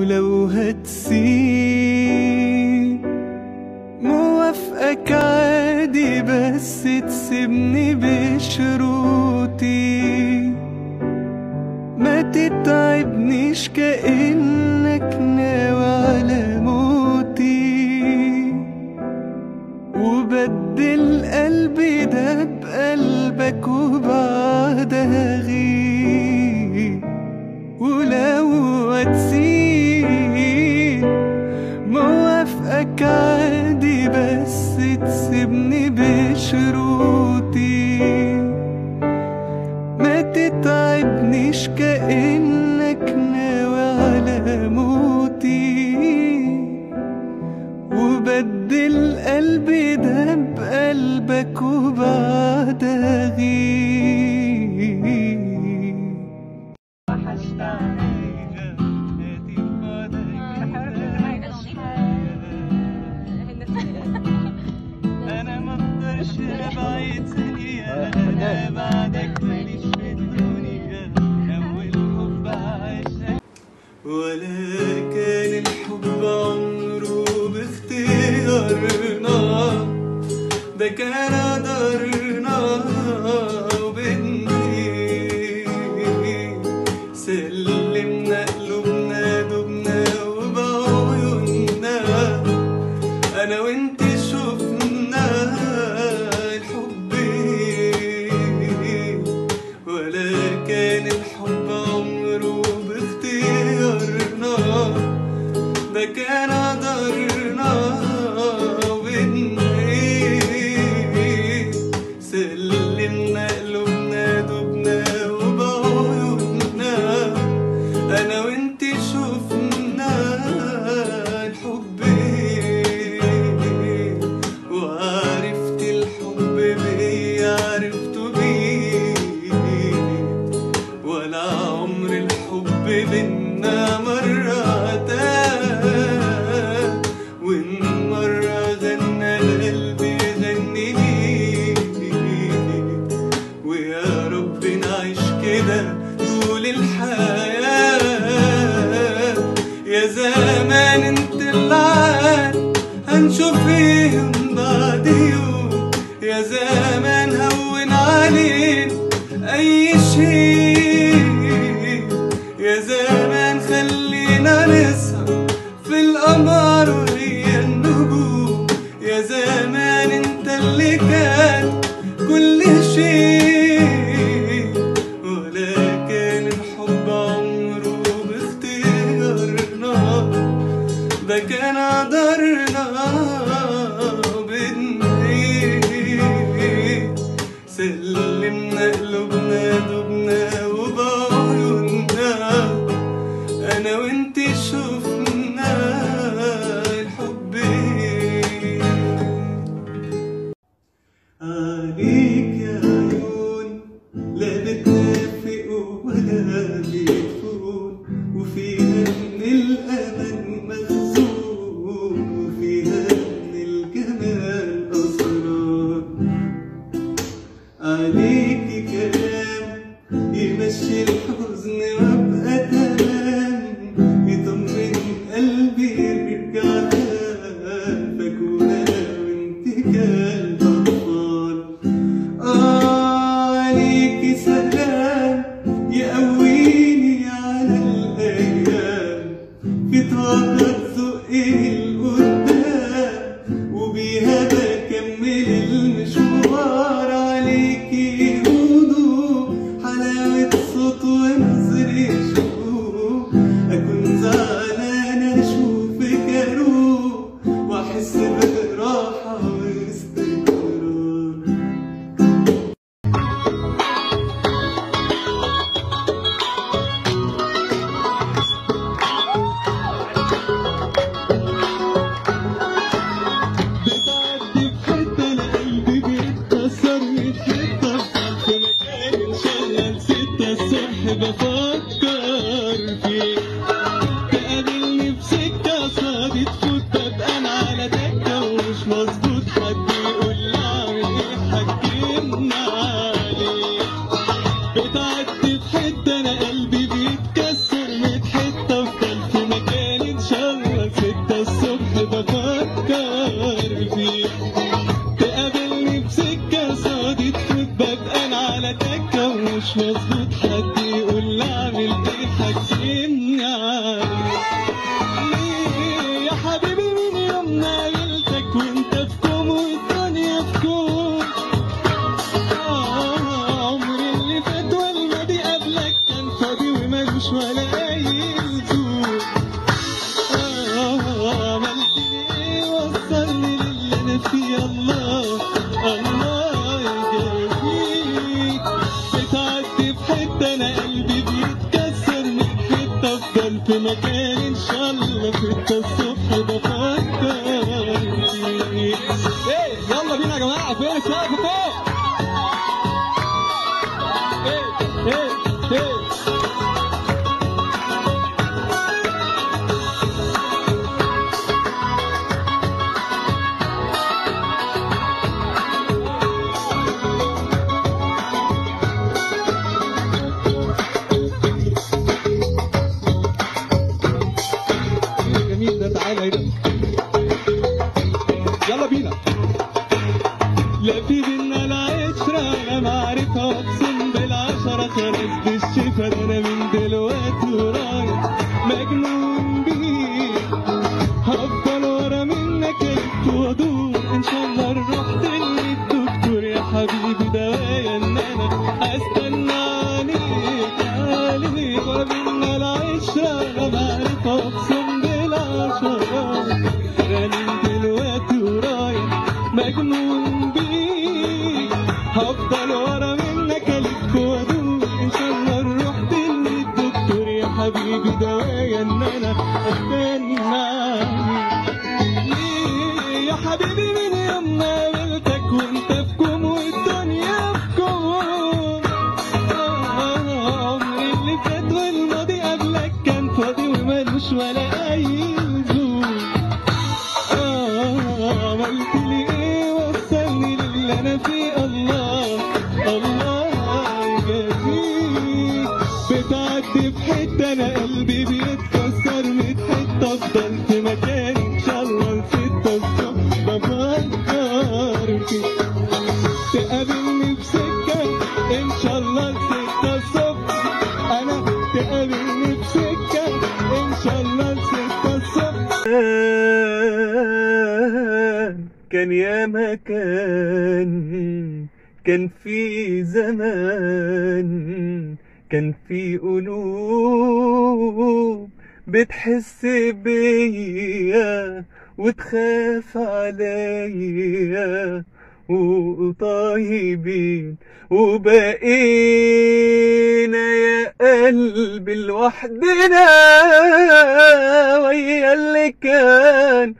ولو هتسيب موافقك عادي بس تسيبني بشروطي ما تتعبنيش كأنك ناوي على موتي وبدل قلبي ده بقلبك وبعدها غيب ولو هتسيب موافقك عادي بس تسيبني بشروطي ما تتعبنيش كأنك ناوي على موتي وبدل قلبي ده بقلبك وبعدها غيب انا ما اقدرش ابعد ثانية انا بعدك ماليش في الدنيا اول حب عشق ولا كان الحب عمره باختيارنا ده كان قدرنا وبنتي سلمنا قلوبنا دبنا وبعيوننا انا وانت شفنا الحب ولا كان الحب عمره باختيارنا ده كان قدرنا وبنعيش سلمنا قلوبنا دبنا وبعيوننا انا وانت شفنا الحب وعرفت الحب بيه عرفته بيه ولا عمر الحب بينا مرة تاه وإن مرة غنى القلب يغني ليه ويا رب نعيش كده طول الحياة يا زمان انت اللي عاد هنشوف فيهم بعد يوم يا زمان هون علينا اي شيء يا زمان خلينا نسهر في القمر وهي النجوم يا زمان انت اللي كان كل شيء ولا كان الحب عمره باختيارنا ده كان قدرنا بنعيش سلمنا قلوبنا دبنا وبعيوننا انا وانت شفنا الحب عليك يا عيون لا بتنافق ولا بيكون وفيها من الأمل مخزون وفيها من الجمال أسرار عليك كلام يمشي الحزن وابقى تمام يطمن قلبي يرجع فاكون انا وانت كالأطفال آه عليك سلام يقويني على الأيام في طاقة تزقني لقدام وبيها بكمل المشوار عليكي هدوء حلاوة صوت ونظرة شوق أكون زعلان أشوفك أروح وأحس براحة واستقرار في مكان ان شاء الله ستة الصبح بفكر فيك ايه يلا بينا يا جماعه فين السقف فوق ايه ايه ايه جميل ده تعالى هنا يلا بينا لا في بينا العشرة أنا معرفة أقسم بالعشرة خلاص بالشفا ده أنا من دلوقتي ورايح مجنون بيك هفضل ورا منك ألف وأدور إن شاء الله رحت للدكتور يا حبيبي دوايا إن أنا أستنى عليك عليك ولا بينا العشرة أنا معرفة أقسم بالعشرة أنا من دلوقتي ورايح مجنون بيك هفضل ورا منك ألف وأدور إن شاء الله رحت للدكتور يا حبيبي دوايا إن أنا أستنى عليك ليه يا حبيبي من يوم ما قابلتك وانت في كوم والدنيا في كوم آه، عمري اللي فات والماضي قبلك كان فاضي ومالوش ولا أي لزوم آه، عملت لي ايه وصلني للي انا فيه الله الله يجازيك بتعدي في حته انا قلبي بيتكسر من حته افضل في مكاني ان شاء الله لستة الصبح بفكر فيك تقابلني في سكه ان شاء الله لستة الصبح انا تقابلني في سكه ان شاء الله لستة الصبح كان يا مكان كان في زمان كان في قلوب بتحس بيا وتخاف عليا وطيبين وبقينا يا قلبي لوحدنا ويا اللي كان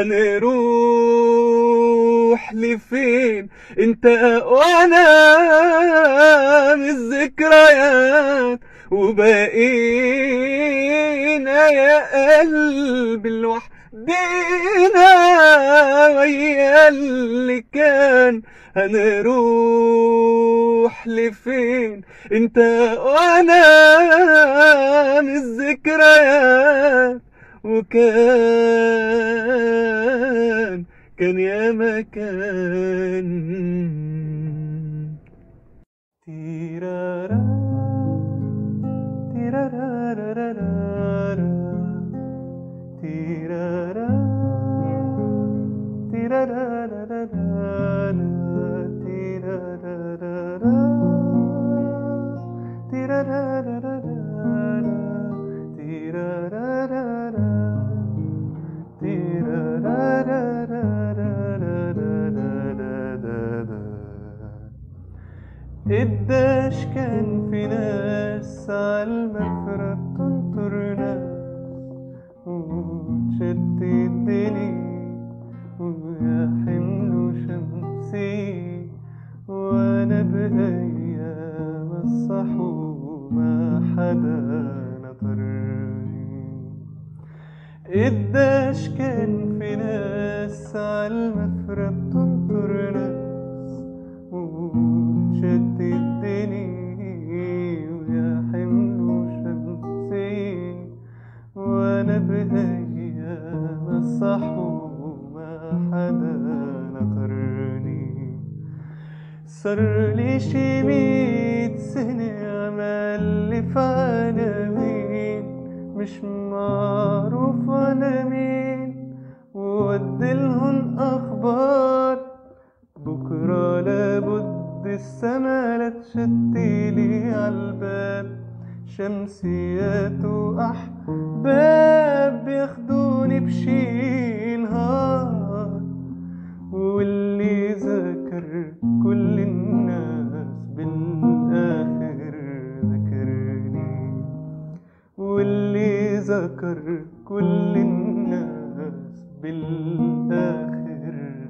هنروح لفين انت وانا من الذكريات وبقينا يا قلبي لوحدنا ويا اللي كان هنروح لفين انت وانا من الذكريات وكان كان يا مكان تيرارا تيرارارارارا تيرارا تيرارارارارا تيرارارارارا تيرارارارارا تيرارارارارا تيرارارارارارارارارارا قداش كان في ناس عالمفرق بتنطر ناس وتشتت الدنيا ويا حمل شمسي وانا بايام الصحومة حدا نطرني قداش كان في ناس عالمفرق بتنطر ناس وشت الدنيا ويا حمل شمسي وانا بايام الصحومة حدا نطرني صار لي شي ميت سنة عمل في عالمين مش معروف انا مين وودلهن اخبار بكرة لابد السما لا تشتيلي عالباب شمسيات وأحباب بياخدوني بشي نهار واللي ذكر كل الناس بالآخر ذكرني واللي ذكر كل الناس بالآخر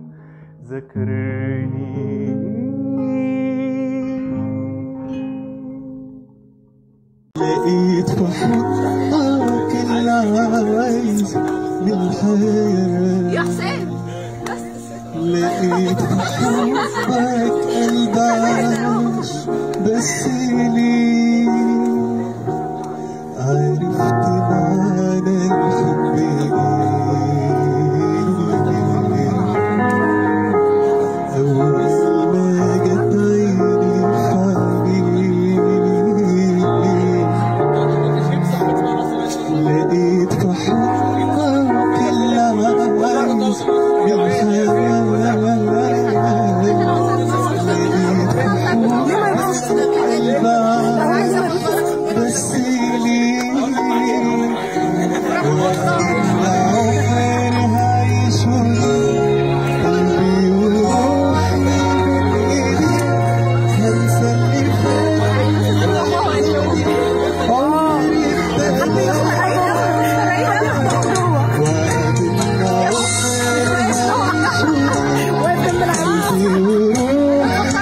ذكرني لقيت في حضنك اللي عايز للحياة يا حسين بس لقيت في حبك قلب عاش بس ليه عرفت معنى الحب ايه أول ما جت عيني حبيبي لقيت في حضنك اللي عايز بس ليه العمر هعيش قلبي وروح هنسى اللي فات عمري اختفى وعد العمر هعيش وروح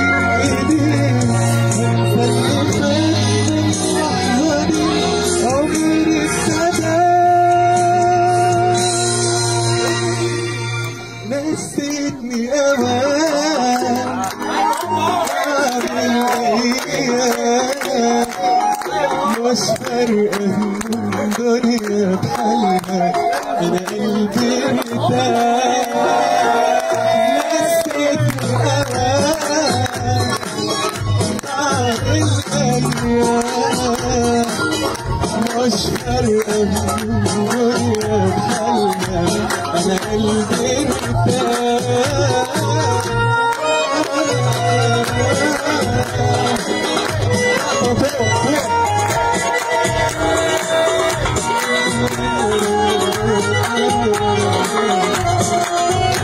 نسيتني أمان مش فارقة الدنيا بحالها أنا قلبي ارتاح نسيتني أمان مش فارقة الدنيا بحالها أنا قلبي ارتاح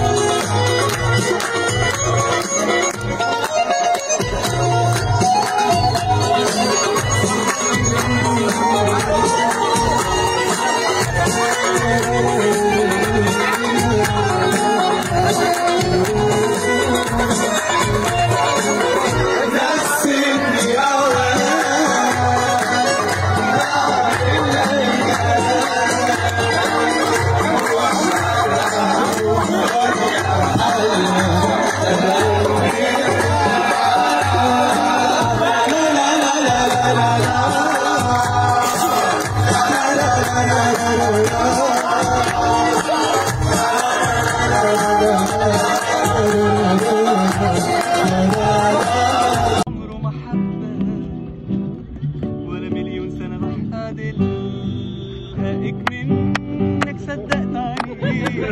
نسيتني أوان عمره محبة ولا مليون سنة بحقدل هاقك منك صدقت عليه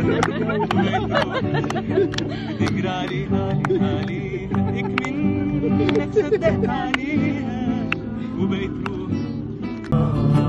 بتجري عليها عليها عليها هاقك منك صدقت عليها وبقيت روح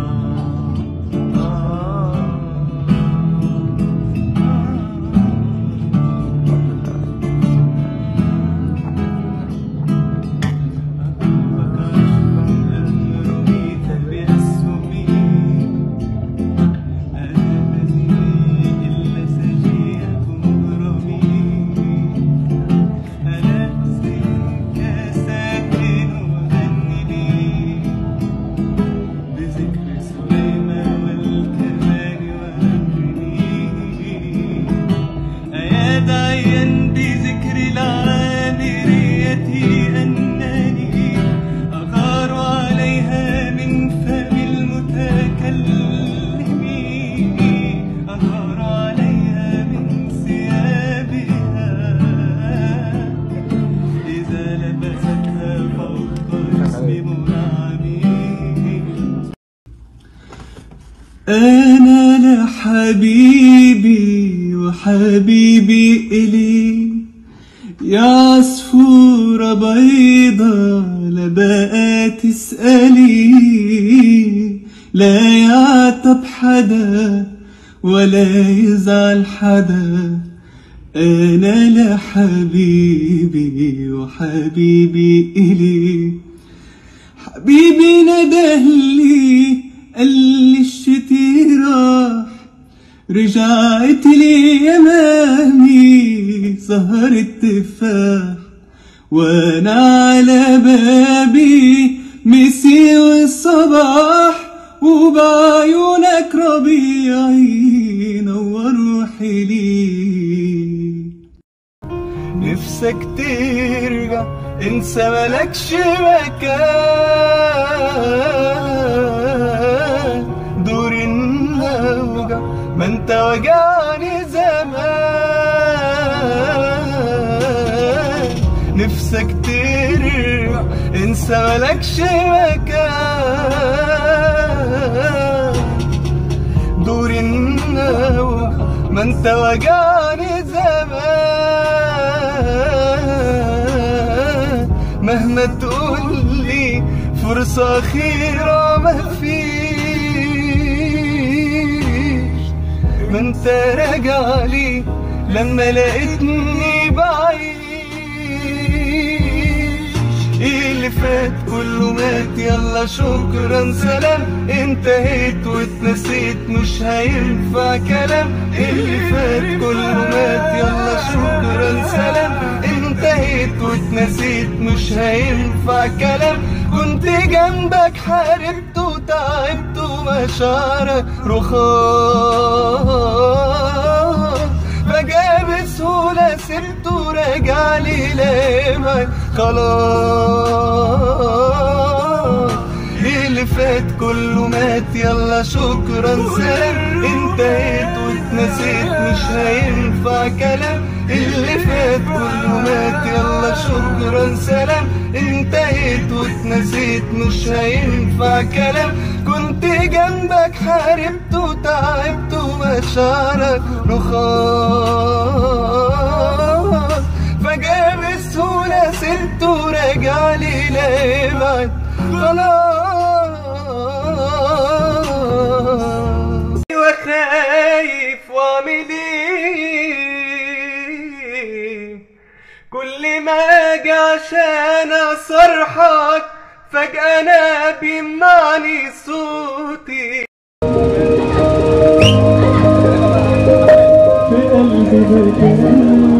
داعيا بذكر العامرية أنني أغار عليها من فم المتكلم أغار عليها من ثيابها إذا لبستها فوق اسم منعمي أنا لحبيبي وحبيبي إلي يا عصفورة بيضة لا بقى تسألي لا يعتب حدا ولا يزعل حدا أنا لحبيبي وحبيبي إلي حبيبي ندهلي قال لي الشتي راح رجعت لي يمامي سهر التفاح وانا على بابي مسي والصباح وبعيونك ربيعي نور روحي لي نفسك ترجع انسى ملكش مكان دور النوجع ما انت وجعني زمان نفسك ترجع انسى ملكش مكان دور النوجع ما انت وجعني زمان مهما تقولي فرصة أخيرة مفيش ما انت راجع لي لما لقيتني بعيش ايه اللي فات كله مات يلا شكرا سلام انتهيت واتنسيت مش هينفع كلام ايه اللي فات كله مات يلا شكرا سلام انتهيت واتنسيت مش هينفع كلام كنت جنبك حاربت وتعبت ومشاعرك رخاص فجأة بسهولة سبته راجع لي لامك خلاص ايه اللي فات كله مات يلا شكرا سلام انتهيت واتنسيت مش هينفع كلام اللي فات كله مات يلا شكرا سلام انتهيت واتنسيت مش هينفع كلام كنت جنبك حاربت وتعبت ومشاعرك رخاص فجأة بسهولة سبته وراجع لي لابعد خلاص وخايف واعمل ايه كل ما اجي عشان اصرحك فجأة انا بيمنعني صوتي في قلبي مكان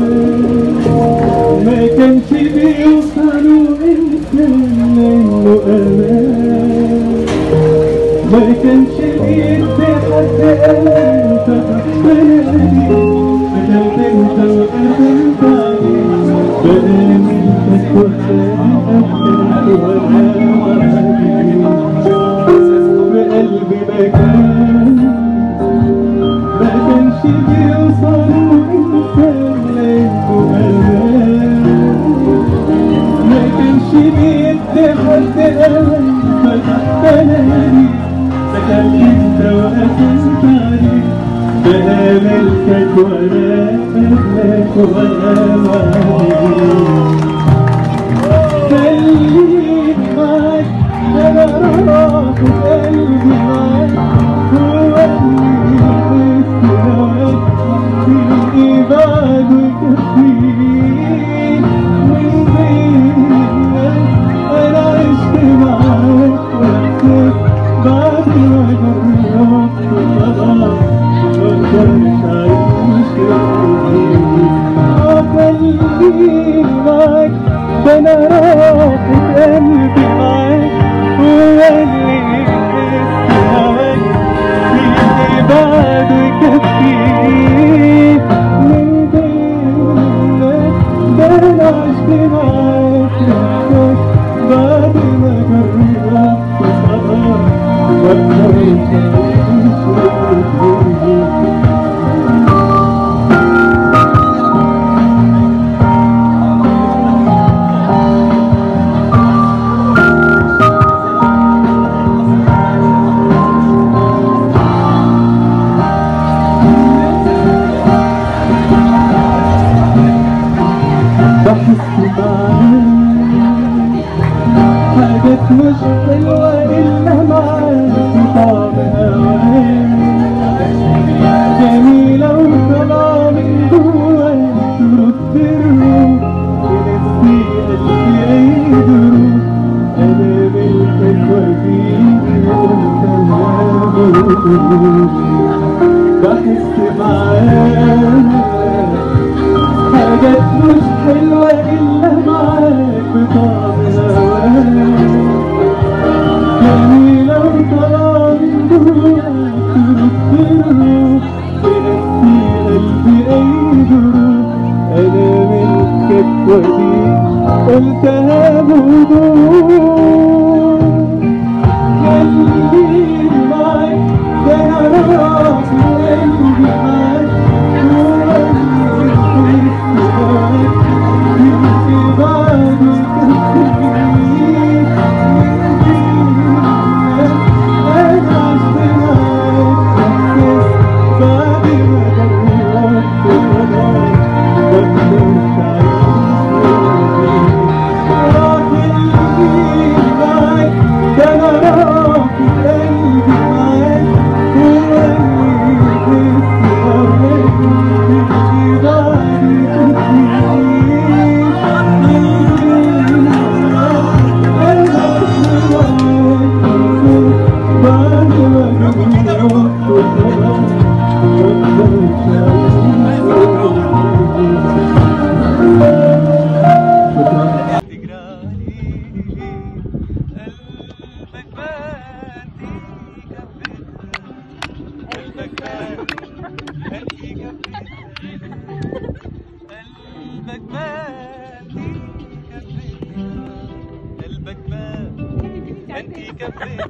ما كانش بيوصلوا إنسان منه أمان ما كانش بيدي حد أنت بلدي دخلت أنت وقفلت عليه بآمنتك وخلقتك وأنا في قلبي مكان ما كانش بيوصل إنسان لقيته أمان ما كانش بيدي حد أمان فتحتني سكت انت وقفلت عليه بقى ملكك وانا قبلك وانا وعديك خليك معاك انا راح قلبي معاك هو اللي يحس هواك في بعد ويكفيك من بين الناس انا عشت معاك واحساس بعد ما جربت خلاص مقدرش اعيش خليني معاك ده انا راحت قلبي معاك هو اللي يحس هواك فيني بعد يكفيك من بين الناس ده انا عشت معاك احساس بعد ما جربت خلاص مقدرش اعيش بحس معاك حاجات مش حلوة إلا معاك طعمها احس معاك حاجات مش حلوة إلا معاك بطعم هواك جميلة وطالعة من جواك ترد الروح تنسي قلبي أي جروح أنا من كتوة دي قلتها بوضوح خليني معاك ده أنا راسي قلبي معاك جواك معاك يمشي بعدي كتير أنا عشت معاك إحساس بعد ما جربت خلاص بقدرش أعيش راح قلبي معاك ده أنا راقي قلبي معاك هو اللي يحس معاك يمشي بعدي قلبك ماتي قلبك مات انت كفيت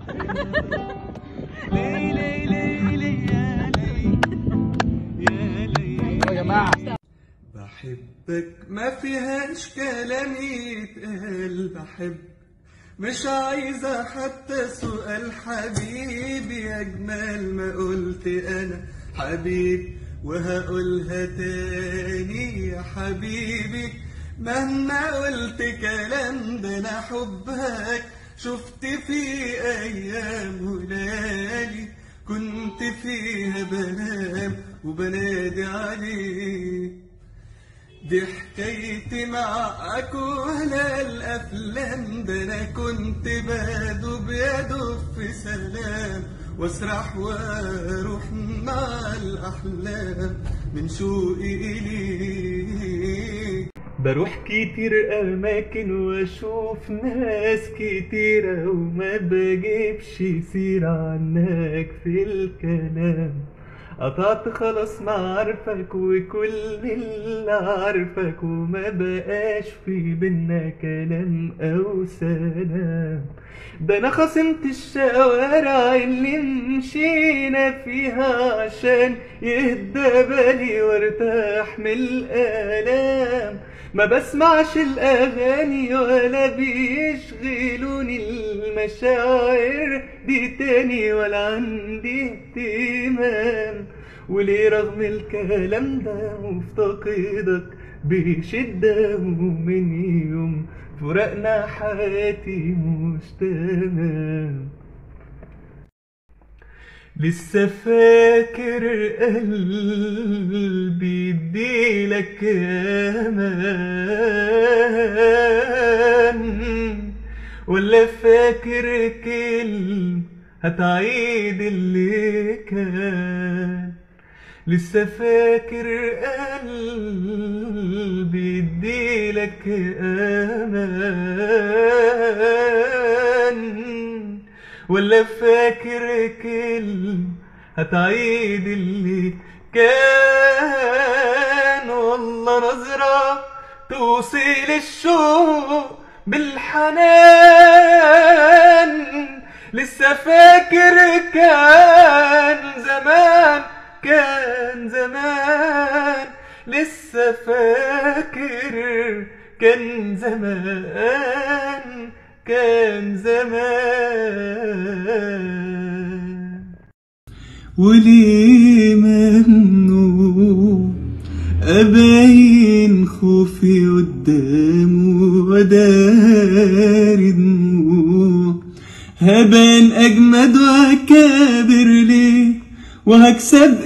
لي لي لي لي يا لي يا لي يا جماعة بحبك ما فيهاش كلام يتقال بحب مش عايزة حتى سؤال حبيبي أجمل ما قلت أنا حبيبي وهقولها تاني يا حبيبي مهما قلت كلام ده أنا حبك شفت في أيام وليالي كنت فيها بنام وبنادي عليك دي حكايتي معاك ولا الافلام ده انا كنت بدوب يدوب في سلام واسرح واروح مع الاحلام من شوقي اليك بروح كتير أماكن وأشوف ناس كتيرة وما بجيبش سيرة عنك في الكلام قطعت خلاص معارفك وكل اللي عارفك وما بقاش في بينا كلام أو سلام ده أنا خصمت الشوارع اللي مشينا فيها عشان يهدى بالي وارتاح من الآلام ما بسمعش الأغاني ولا بيشغلوني المشاعر دي تاني ولا عندي اهتمام وليه رغم الكلام ده مفتقدك بشدة ومن يوم فرقنا حياتي مش تمام لسه فاكر قلبي يديلك امان ولا فاكر كلمة هتعيد اللي كان لسه فاكر قلبي يديلك امان ولا فاكر كلمة هتعيد اللي كان والله نظرة توصل الشوق بالحنان لسه فاكر كان زمان كان زمان لسه فاكر كان زمان كان زمان وليه ممنوع أبين خوفي قدامه وداري دموع هبان أجمد وأكابر ليه وهكسب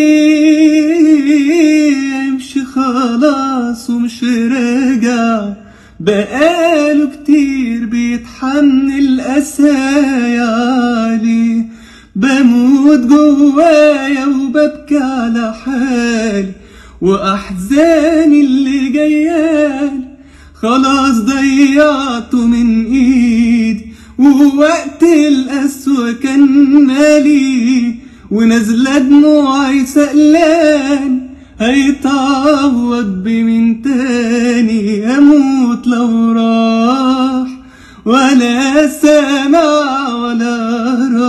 ايه امشي خلاص ومش راجع بقاله كتير بيتحمل قسايا عليه بموت بصوت جوايا وببكي على حالي وأحزاني اللي جيالي خلاص ضيعته من ايدي ووقت القسوة كان مالي ونازلة دموعي سقلان هيتعوض بمين تاني اموت لو راح ولا سامع ولا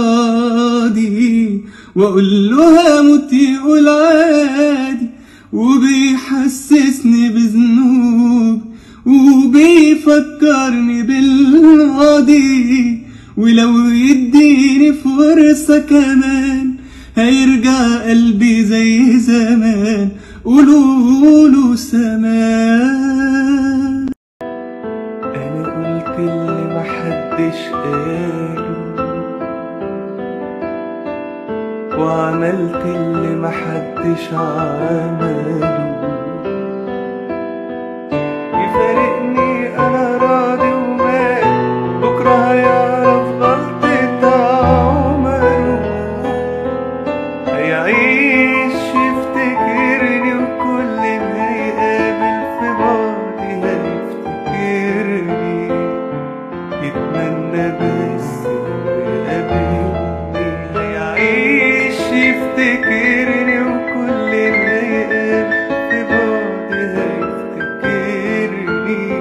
راضي واقول له هموت يقول عادي وبيحسسني بذنوب وبيفكرني بالماضي ولو يديني فرصة كمان هيرجع قلبي زي زمان قولوله سمان انا قلت اللي محدش قاله وعملت اللي محدش عمله يفارقني انا راضي ومال بكره هيعرف غلطة عمره هيعيش يفتكرني وكل ما يقابل في بعضي هيفتكرني يتمنى بس يقابلني هيعيش يفتكرني وكل ما يقابل في بعضي هيفتكرني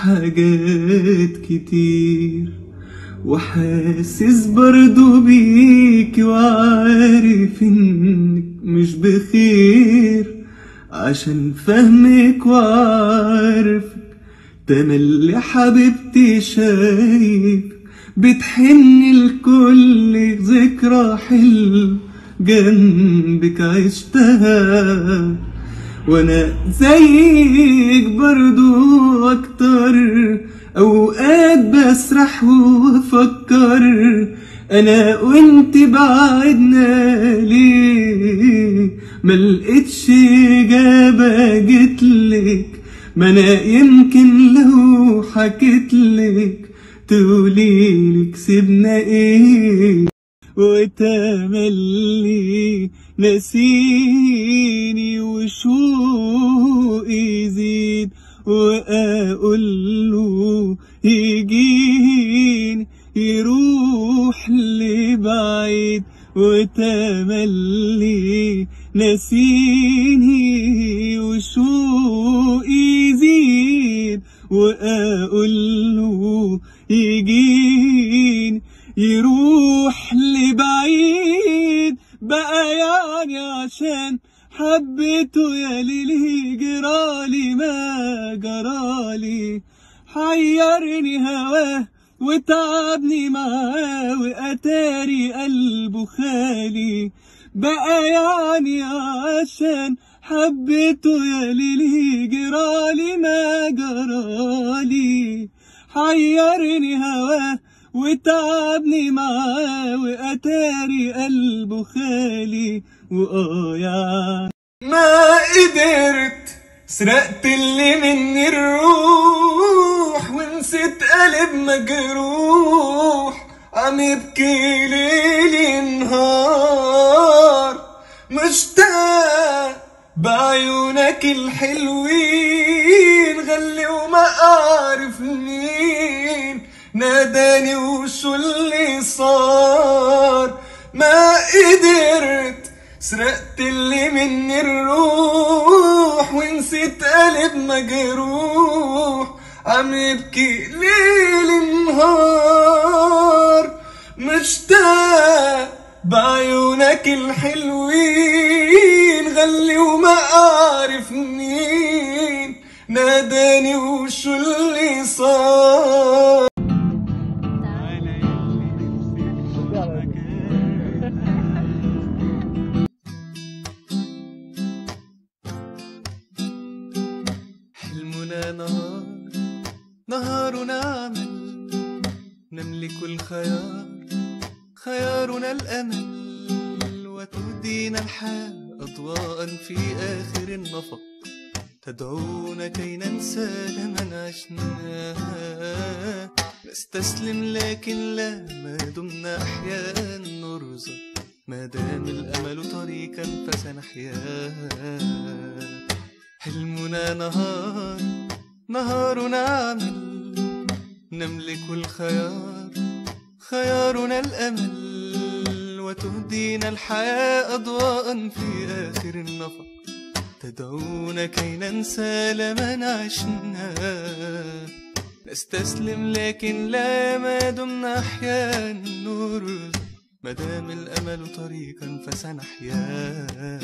حاجات كتير وحاسس برضو بيك وعارف انك مش بخير عشان فهمك وعارفك تملي حبيبتي شايف بتحن لكل ذكرى حلو جنبك عشتها وانا زيك برضو اكتر اوقات بسرح وافكر انا وانت بعدنا ليه ملقتش اجابة جتلك ما انا يمكن لو حكيتلك تقولي كسبنا ايه وتملي نسيني وشوقي يزيد واقول له يجيني يروح لبعيد وتملي نسيني وشوقي يزيد واقول له يجيني يروح لبعيد بقى يعني عشان حبيته يا ليلي جرالي ما جرالي حيرني هواه وتعبني معاه واتاري قلبه خالي بقى يعني عشان حبيته يا ليلي جرالي ما جرالي حيرني هواه وتعبني معاه واتاري قلبه خالي واه يا ما قدرت سرقت اللي مني الروح ونسيت قلب مجروح عم يبكي ليلي نهار مشتاق بعيونك الحلوين غلي وما اعرف مين ناداني وشو اللي صار ما قدرت سرقت اللي مني الروح ونسيت قلب مجروح عم يبكي ليل نهار مشتاق بعيونك الحلوين غلي وما اعرف مين ناداني وشو اللي صار حلمنا نهار نهارنا عمل نملك الخيار خيارنا الأمل وتهدينا الحال أضواء في آخر النفق تدعونا كي ننسى لمن عشناه نستسلم لكن لا ما دمنا أحياء نرزق ما دام الأمل طريقا فسنحياه حلمنا نهار نهارنا عمل نملك الخيار خيارنا الأمل وتهدينا الحياة أضواء في آخر النفق تدعونا كي ننسى لمن عشنا نستسلم لكن لا ما دمنا أحياء نور ما دام الأمل طريقا فسنحياه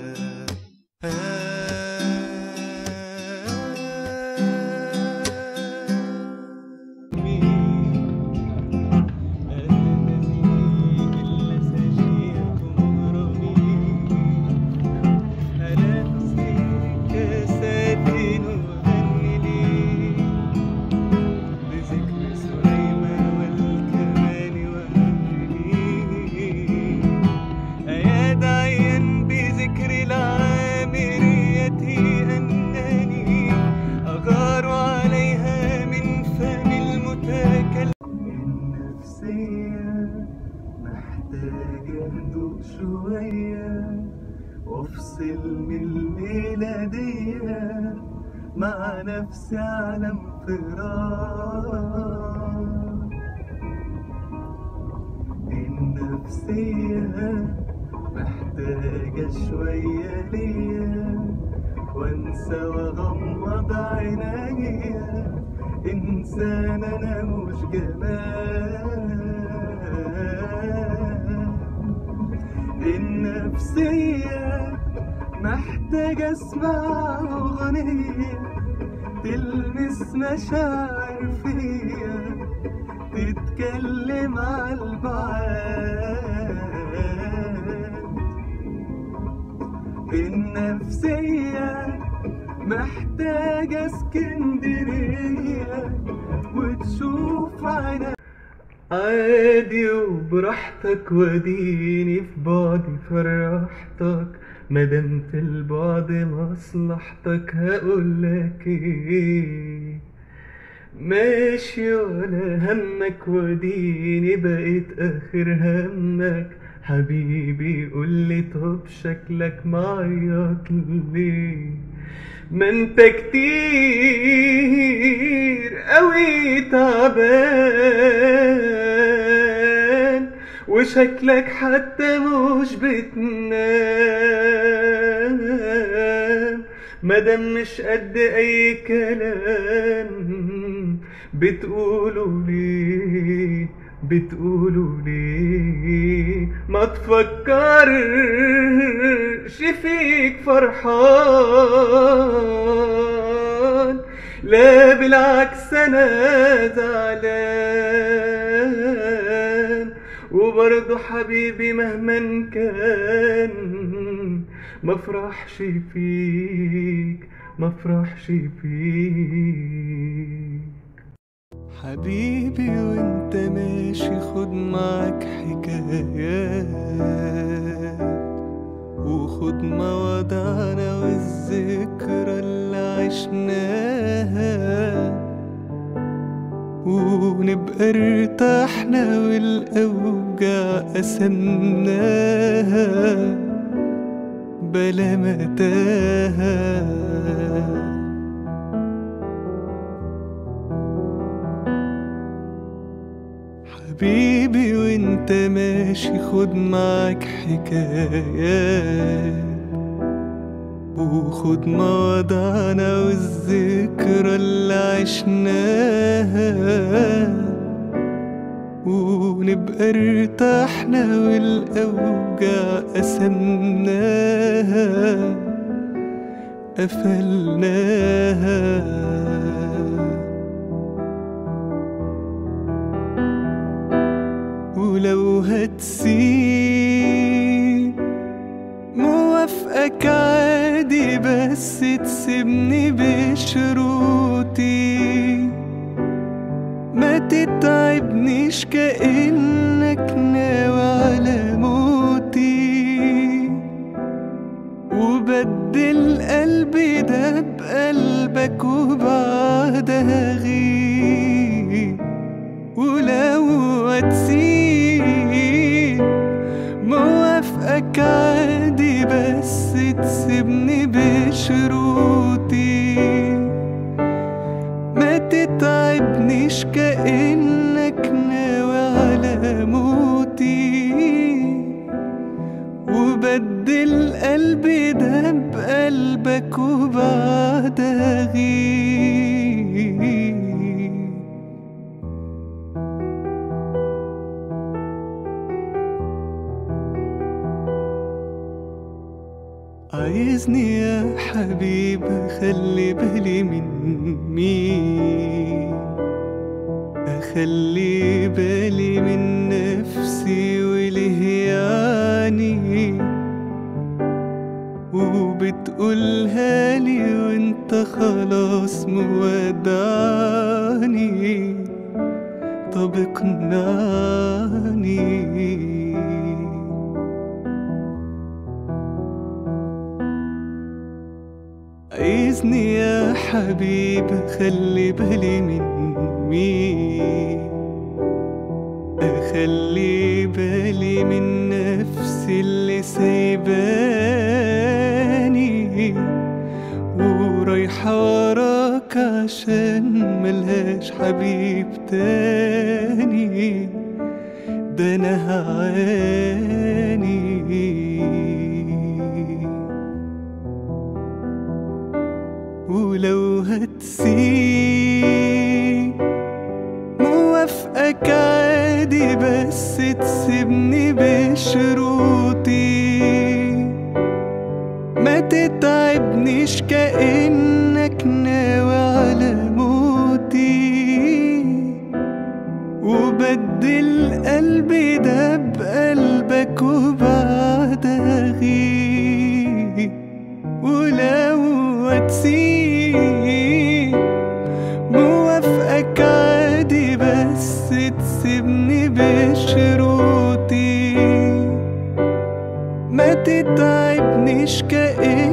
بذكر العامرية أنني أغار عليها من فم المتكلم النفسية محتاجة هدوء شوية وافصل من الليلة دي مع نفسي على انفراد النفسية محتاجة شوية ليا وانسى واغمض عينيا إنسان أنا مش جمال النفسية محتاجة أسمع أغنية تلمس مشاعر فيا تتكلم عالبعاد النفسية محتاجة اسكندرية وتشوف عينك عادي وبراحتك وديني في بعدي فرحتك مادام في البعد مصلحتك هقولك ايه ماشي ولا همك وديني بقيت اخر همك حبيبي قولي طب شكلك معيط ليه ما انت كتير قوي تعبان وشكلك حتى مش بتنام مادام مش قد اي كلام بتقولوا ليه بتقولوا ليه ما تفكرش فيك فرحان لا بالعكس انا زعلان وبرضه حبيبي مهما كان ما افرحش فيك ما افرحش فيك حبيبي وانت ماشي خد معاك حكايات وخد مواضعنا والذكرى اللي عشناها ونبقى ارتحنا والاوجاع قسمناها بلا متاهه حبيبي وانت ماشي خد معاك حكايات وخد مواضعنا والذكرى اللي عشناها ونبقى ارتحنا والاوجاع قسمناها قفلناها ولو هتسيب موافقك عادي بس تسيبني بشروطي ما تتعبنيش كأنك ناوي على موتي وبدل قلبي ده بقلبك وبعدها غيب ولو هتسيب موافقك عادي بس تسيبني بشروطي ما تتعبنيش كأنك ناوي على موتي وبدل قلبي ده بقلبك وبعدها غيب عايزني يا حبيب اخلي بالي من مين اخلي بالي من نفسي وليه يعني وبتقولها لي وانت خلاص مودعني طب اقنعني عايزني يا حبيب خلي بالي من مين اخلي بالي من نفسي اللي سايباني ورايحة وراك عشان ملهاش حبيب تاني ده انا هعاني ولو هتسيب موافقك عادي بس تسيبني بشروطي ما تتعبنيش كأنك ناوي على موتي وبدل قلبي ده بقلبك وبعدها غيب ولو هتسيب موافقك عادي بس تسيبني بشروطي ما تتعبنيش كأنك